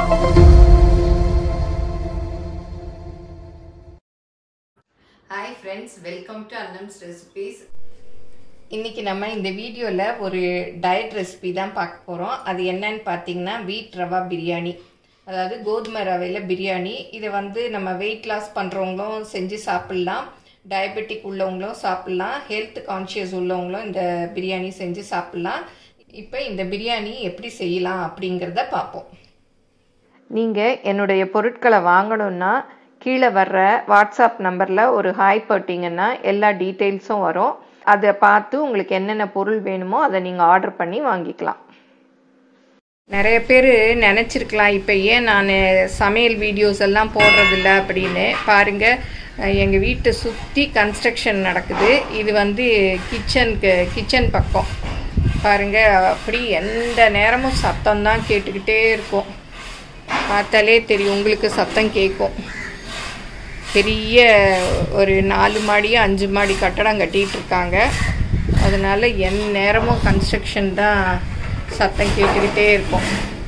hi friends welcome to Annam's recipes இன்றைக்கி நம்ம இந்த வீடியோவில் ஒரு டயட் ரெசிபி தான் பார்க்க போகிறோம் அது என்னன்னு பார்த்தீங்கன்னா வீட் ரவா பிரியாணி அதாவது கோதுமை ரவையில் பிரியாணி இதை வந்து நம்ம வெயிட் லாஸ் பண்ணுறவங்களும் செஞ்சு சாப்பிட்லாம் டயபெட்டிக் உள்ளவங்களும் சாப்பிட்லாம் ஹெல்த் கான்ஷியஸ் உள்ளவங்களும் இந்த பிரியாணி செஞ்சு சாப்பிட்லாம் இப்போ இந்த பிரியாணி எப்படி செய்யலாம் அப்படிங்கிறத பார்ப்போம் நீங்கள் என்னுடைய பொருட்களை வாங்கணுன்னா கீழே வர்ற வாட்ஸ்அப் நம்பரில் ஒரு ஹாய் போட்டிங்கன்னா எல்லா டீட்டெயில்ஸும் வரும் அதை பார்த்து உங்களுக்கு என்னென்ன பொருள் வேணுமோ அதை நீங்கள் ஆர்டர் பண்ணி வாங்கிக்கலாம் நிறைய பேர் நினச்சிருக்கலாம் இப்போ ஏன் நான் சமையல் வீடியோஸ் எல்லாம் போடுறதில்ல அப்படின்னு பாருங்கள் எங்கள் வீட்டை சுற்றி கன்ஸ்ட்ரக்ஷன் நடக்குது இது வந்து கிச்சனுக்கு கிச்சன் பக்கம் பாருங்கள் அப்படி எந்த நேரமும் சத்தம் தான் கேட்டுக்கிட்டே இருக்கும் பார்த்தாலே தெரியும் உங்களுக்கு சத்தம் கேட்கும் பெரிய ஒரு நாலு மாடி அஞ்சு மாடி கட்டடம் கட்டிகிட்டு இருக்காங்க அதனால் என் நேரமும் கன்ஸ்ட்ரக்ஷன் தான் சத்தம் கேட்டுக்கிட்டே இருக்கும்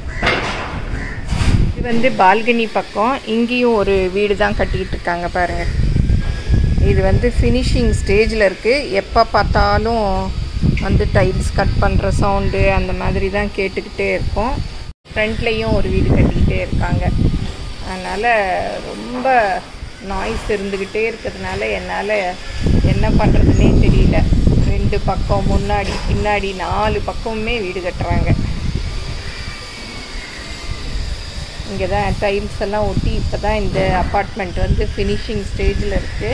இது வந்து பால்கனி பக்கம் இங்கேயும் ஒரு வீடு தான் கட்டிக்கிட்டு இருக்காங்க பாருங்கள் இது வந்து ஃபினிஷிங் ஸ்டேஜில் இருக்குது எப்போ பார்த்தாலும் வந்து டைல்ஸ் கட் பண்ணுற சவுண்டு அந்த மாதிரி தான் கேட்டுக்கிட்டே இருக்கும் ஃப்ரண்ட்லேயும் ஒரு வீடு கட்டிக்கிட்டே இருக்காங்க அதனால் ரொம்ப நாய்ஸ் இருந்துக்கிட்டே இருக்கிறதுனால என்னால் என்ன பண்ணுறதுனே தெரியல ரெண்டு பக்கம் முன்னாடி பின்னாடி நாலு பக்கமுமே வீடு கட்டுறாங்க இங்கே தான் டைல்ஸ் எல்லாம் ஒட்டி இப்போ தான் இந்த அப்பார்ட்மெண்ட் வந்து ஃபினிஷிங் ஸ்டேஜில் இருக்குது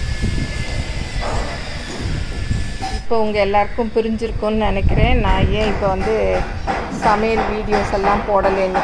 இப்போ உங்கள் எல்லாருக்கும் புரிஞ்சிருக்கும்னு நினைக்கிறேன் நான் ஏன் இப்போ வந்து சமையல் வீடியோஸ் எல்லாம் போடலேன்னு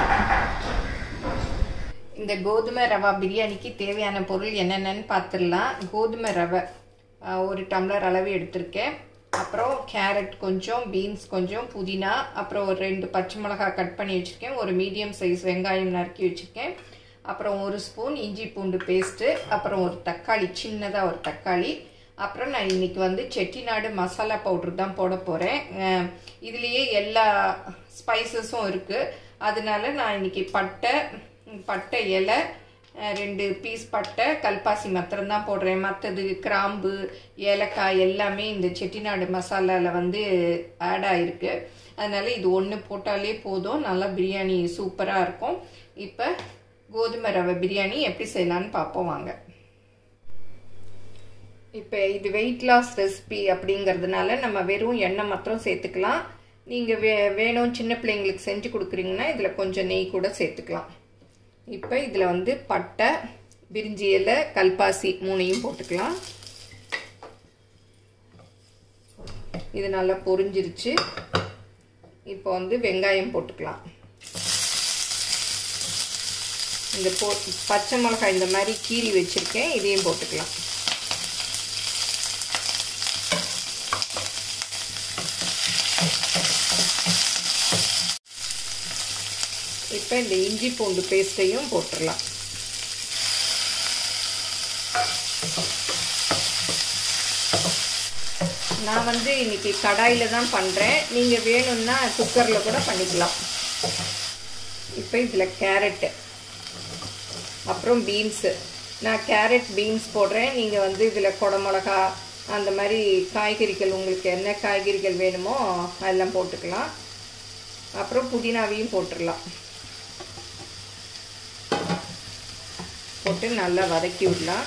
இந்த கோதுமை ரவா பிரியாணிக்கு தேவையான பொருள் என்னென்னு பார்த்துடலாம் கோதுமை ரவை ஒரு டம்ளர் அளவு எடுத்திருக்கேன் அப்புறம் கேரட் கொஞ்சம் பீன்ஸ் கொஞ்சம் புதினா அப்புறம் ஒரு ரெண்டு பச்சை மிளகா கட் பண்ணி வச்சுருக்கேன் ஒரு மீடியம் சைஸ் வெங்காயம் நறுக்கி வச்சுருக்கேன் அப்புறம் ஒரு ஸ்பூன் இஞ்சி பூண்டு பேஸ்ட்டு அப்புறம் ஒரு தக்காளி சின்னதாக ஒரு தக்காளி அப்புறம் நான் இன்றைக்கி வந்து செட்டிநாடு மசாலா பவுட்ரு தான் போட போகிறேன் இதுலேயே எல்லா ஸ்பைசஸும் இருக்குது அதனால நான் இன்றைக்கி பட்டை பட்டை இலை ரெண்டு பீஸ் பட்டை கல்பாசி மாத்திரம் தான் போடுறேன் மற்றது கிராம்பு ஏலக்காய் எல்லாமே இந்த செட்டிநாடு மசாலாவில் வந்து ஆட் ஆகிருக்கு அதனால் இது ஒன்று போட்டாலே போதும் நல்லா பிரியாணி சூப்பராக இருக்கும் இப்போ கோதுமை ரவை பிரியாணி எப்படி செய்யலான்னு பார்ப்போம் வாங்க இப்போ இது வெயிட் லாஸ் ரெசிபி அப்படிங்கிறதுனால நம்ம வெறும் எண்ணெய் மாத்திரம் சேர்த்துக்கலாம் நீங்கள் வே வேணும் சின்ன பிள்ளைங்களுக்கு செஞ்சு கொடுக்குறீங்கன்னா இதில் கொஞ்சம் நெய் கூட சேர்த்துக்கலாம் இப்போ இதில் வந்து பட்டை பிரிஞ்சி இலை கல்பாசி மூணையும் போட்டுக்கலாம் இது நல்லா பொரிஞ்சிருச்சு இப்போ வந்து வெங்காயம் போட்டுக்கலாம் இந்த போ பச்சை மிளகாய் இந்த மாதிரி கீரி வச்சுருக்கேன் இதையும் போட்டுக்கலாம் இப்போ இந்த இஞ்சி பூண்டு பேஸ்ட்டையும் போட்டுடலாம் நான் வந்து இன்னைக்கு கடாயில் தான் பண்ணுறேன் நீங்கள் வேணும்னா குக்கரில் கூட பண்ணிக்கலாம் இப்போ இதில் கேரட்டு அப்புறம் பீன்ஸு நான் கேரட் பீன்ஸ் போடுறேன் நீங்கள் வந்து இதில் குடமிளகா அந்த மாதிரி காய்கறிகள் உங்களுக்கு என்ன காய்கறிகள் வேணுமோ அதெல்லாம் போட்டுக்கலாம் அப்புறம் புதினாவையும் போட்டுடலாம் போட்டு நல்லா வதக்கி விடலாம்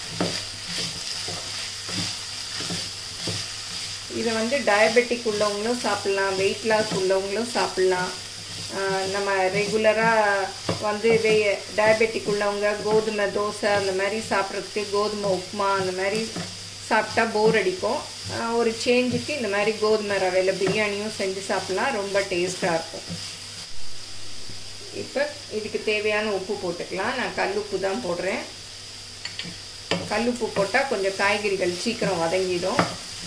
இதை வந்து டயபெட்டிக் உள்ளவங்களும் சாப்பிட்லாம் வெயிட் லாஸ் உள்ளவங்களும் சாப்பிட்லாம் நம்ம ரெகுலராக வந்து வே டயபெட்டிக் உள்ளவங்க கோதுமை தோசை அந்த மாதிரி சாப்பிட்றதுக்கு கோதுமை உப்புமா அந்த மாதிரி சாப்பிட்டா போர் அடிக்கும் ஒரு சேஞ்சுக்கு இந்த மாதிரி கோதுமை ரவையில் பிரியாணியும் செஞ்சு சாப்பிட்லாம் ரொம்ப டேஸ்ட்டாக இருக்கும் இப்போ இதுக்கு தேவையான உப்பு போட்டுக்கலாம் நான் கல்லுப்பு தான் போடுறேன் கல்லுப்பு போட்டால் கொஞ்சம் காய்கறிகள் சீக்கிரம் வதங்கிடும்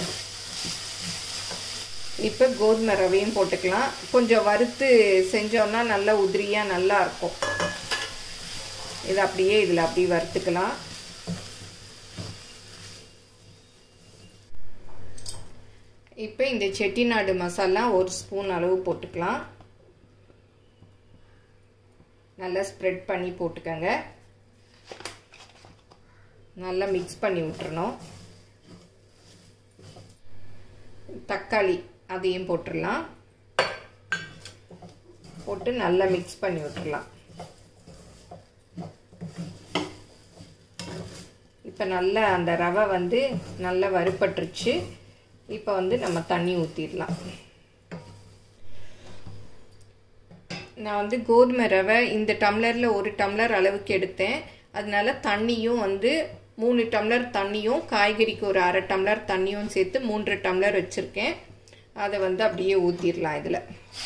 இப்போ கோதுமை ரவையும் போட்டுக்கலாம் கொஞ்சம் வறுத்து செஞ்சோன்னா நல்லா உதிரியாக நல்லா இருக்கும் இதை அப்படியே இதில் அப்படியே வறுத்துக்கலாம் இப்போ இந்த செட்டிநாடு மசாலா ஒரு ஸ்பூன் அளவு போட்டுக்கலாம் நல்லா ஸ்ப்ரெட் பண்ணி போட்டுக்கோங்க நல்லா மிக்ஸ் பண்ணி விட்டுறணும் தக்காளி அதையும் போட்டுடலாம் போட்டு நல்லா மிக்ஸ் பண்ணி விட்டுடலாம் இப்போ நல்லா அந்த ரவை வந்து நல்லா வறுப்பட்டுருச்சு இப்போ வந்து நம்ம தண்ணி ஊற்றிடலாம் நான் வந்து கோதுமை ரவை இந்த டம்ளரில் ஒரு டம்ளர் அளவுக்கு எடுத்தேன் அதனால தண்ணியும் வந்து மூணு டம்ளர் தண்ணியும் காய்கறிக்கு ஒரு அரை டம்ளர் தண்ணியும் சேர்த்து மூன்று டம்ளர் வச்சுருக்கேன் அதை வந்து அப்படியே ஊற்றிடலாம் இதில்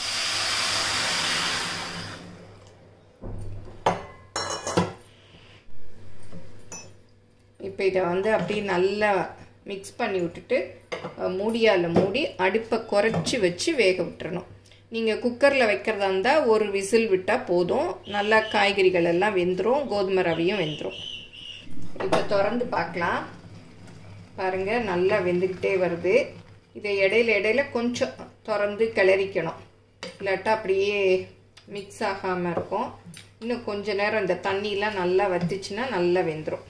இப்போ இதை வந்து அப்படியே நல்லா மிக்ஸ் பண்ணி விட்டுட்டு மூடியால் மூடி அடுப்பை குறைச்சி வச்சு வேக விட்டுறணும் நீங்கள் குக்கரில் வைக்கிறதா இருந்தால் ஒரு விசில் விட்டால் போதும் நல்லா காய்கறிகள் எல்லாம் வெந்துடும் கோதுமை ரவையும் வெந்துடும் இப்போ திறந்து பார்க்கலாம் பாருங்கள் நல்லா வெந்துக்கிட்டே வருது இதை இடையில இடையில கொஞ்சம் திறந்து கிளறிக்கணும் இல்லாட்டா அப்படியே மிக்ஸ் ஆகாமல் இருக்கும் இன்னும் கொஞ்ச நேரம் இந்த தண்ணியெலாம் நல்லா வத்துச்சுன்னா நல்லா வெந்துடும்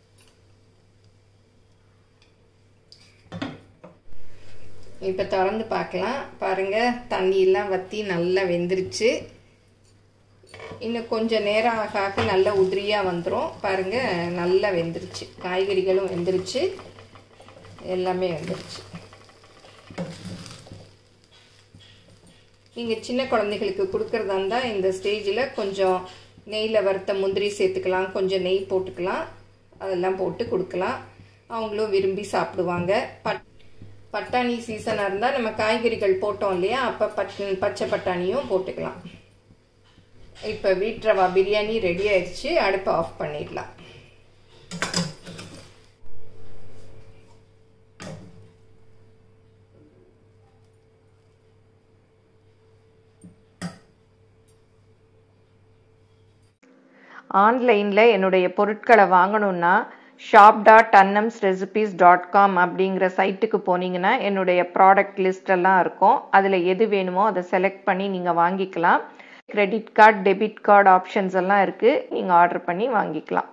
இப்போ திறந்து பார்க்கலாம் பாருங்கள் தண்ணியெல்லாம் வற்றி நல்லா வெந்துருச்சு இன்னும் கொஞ்சம் நேரம் ஆக ஆக நல்லா உதிரியாக வந்துடும் பாருங்கள் நல்லா வெந்துருச்சு காய்கறிகளும் வெந்துருச்சு எல்லாமே வெந்துருச்சு நீங்கள் சின்ன குழந்தைகளுக்கு கொடுக்குறதா இருந்தால் இந்த ஸ்டேஜில் கொஞ்சம் நெய்யில் வறுத்த முந்திரி சேர்த்துக்கலாம் கொஞ்சம் நெய் போட்டுக்கலாம் அதெல்லாம் போட்டு கொடுக்கலாம் அவங்களும் விரும்பி சாப்பிடுவாங்க பட் பட்டாணி சீசனாக இருந்தால் நம்ம காய்கறிகள் போட்டோம் இல்லையா அப்போ பட் பச்சை பட்டாணியும் போட்டுக்கலாம் இப்போ வீட் ரவா பிரியாணி ரெடி ஆயிடுச்சு அடுப்பை ஆஃப் பண்ணிடலாம் ஆன்லைனில் என்னுடைய பொருட்களை வாங்கணுன்னா shop dot Annam's recipes dot com அப்படிங்கிற சைட்டுக்கு போனீங்கன்னா என்னுடைய ப்ராடக்ட் லிஸ்ட் எல்லாம் இருக்கும் அதில் எது வேணுமோ அதை செலக்ட் பண்ணி நீங்கள் வாங்கிக்கலாம் credit card debit card options எல்லாம் இருக்குது நீங்கள் ஆர்டர் பண்ணி வாங்கிக்கலாம்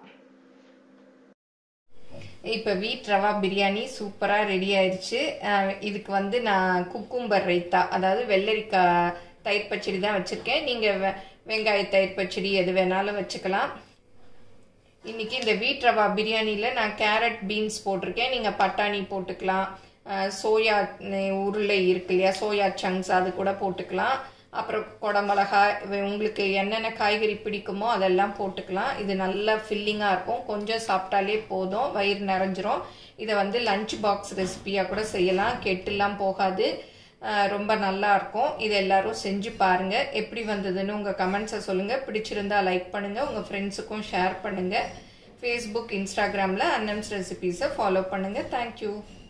இப்போ வீட் ரவா பிரியாணி சூப்பராக ரெடி ஆயிடுச்சு இதுக்கு வந்து நான் குக்கும்பர் ரைத்தா அதாவது வெள்ளரிக்காய் தயிர் பச்சடி தான் வச்சுருக்கேன் நீங்கள் வெங்காய தயிர் பச்சடி எது வேணாலும் வச்சுக்கலாம் இன்றைக்கி இந்த வீட் ரவா பிரியாணியில் நான் கேரட் பீன்ஸ் போட்டிருக்கேன் நீங்கள் பட்டாணி போட்டுக்கலாம் சோயா உருளை இருக்கு இல்லையா சோயா சங்க்ஸ் அது கூட போட்டுக்கலாம் அப்புறம் குடமிளகா உங்களுக்கு என்னென்ன காய்கறி பிடிக்குமோ அதெல்லாம் போட்டுக்கலாம் இது நல்லா ஃபில்லிங்காக இருக்கும் கொஞ்சம் சாப்பிட்டாலே போதும் வயிறு நிறைஞ்சிரும் இதை வந்து லஞ்ச் பாக்ஸ் ரெசிபியாக கூட செய்யலாம் கெட்டுலாம் போகாது ரொம்ப நல்லா இருக்கும் இது எல்லாரும் செஞ்சு பாருங்க எப்படி வந்ததுன்னு உங்கள் கமெண்ட்ஸை சொல்லுங்கள் பிடிச்சிருந்தா லைக் பண்ணுங்கள் உங்கள் ஃப்ரெண்ட்ஸுக்கும் ஷேர் பண்ணுங்கள் ஃபேஸ்புக் இன்ஸ்டாகிராமில் அன்னம்ஸ் ரெசிபீஸை ஃபாலோ பண்ணுங்கள் தேங்க்யூ